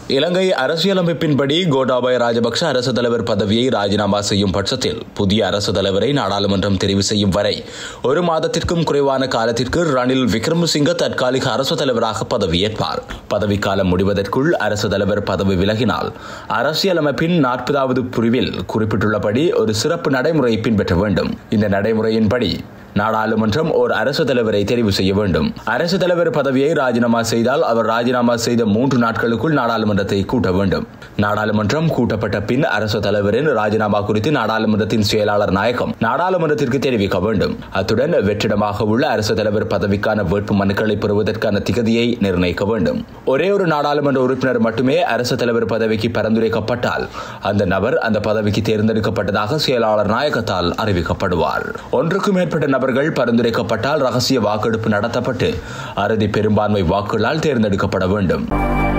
இலங்கை அரசியலமைப்பின்படி கோட்டாபய ராஜபக்ஷ அரசு தலைவர் பதவியை ராஜினாமா செய்யும் பட்சத்தில் புதிய அரசு தலைவரை நாடாளுமன்றம் தெரிவு செய்யும் வரை ஒரு மாதத்திற்கும் குறைவான காலத்திற்கு ரணில் விக்ரமசிங்க தற்காலிக அரசு தலைவராக பதவியேற்பார் பதவிக்காலம் முடிவதற்குள் அரசு தலைவர் பதவி விலகினால் அரசியலமைப்பின் நாற்பதாவது பிரிவில் குறிப்பிட்டுள்ளபடி ஒரு சிறப்பு நடைமுறை பின்பற்ற வேண்டும் இந்த நடைமுறையின்படி நாடாளுமன்றம் ஓர் அரசு தலைவரை தெரிவு செய்ய வேண்டும் அரசு தலைவர் பதவியை ராஜினாமா செய்தால் அவர் ராஜினாமா செய்த மூன்று நாட்களுக்குள் நாடாளுமன்றத்தை கூட்ட வேண்டும் நாடாளுமன்றம் கூட்டப்பட்ட பின் அரசு தலைவரின் ராஜினாமா குறித்து நாடாளுமன்றத்தின் செயலாளர் நாயகம் நாடாளுமன்றத்திற்கு தெரிவிக்க வேண்டும் அத்துடன் வெற்றிடமாக உள்ள அரசு தலைவர் பதவிக்கான வேட்பு மனுக்களை பெறுவதற்கான திகதியை நிர்ணயிக்க வேண்டும் ஒரே ஒரு நாடாளுமன்ற உறுப்பினர் மட்டுமே அரசு தலைவர் பதவிக்கு பரிந்துரைக்கப்பட்டால் அந்த நபர் அந்த பதவிக்கு தேர்ந்தெடுக்கப்பட்டதாக செயலாளர் நாயகத்தால் அறிவிக்கப்படுவார் ஒன்றுக்கும் மேற்பட்ட நபர்கள் பரிந்துரைக்கப்பட்டால் ரகசிய வாக்கெடுப்பு நடத்தப்பட்டு அறுதி பெரும்பான்மை வாக்குகளால் தேர்ந்தெடுக்கப்பட வேண்டும்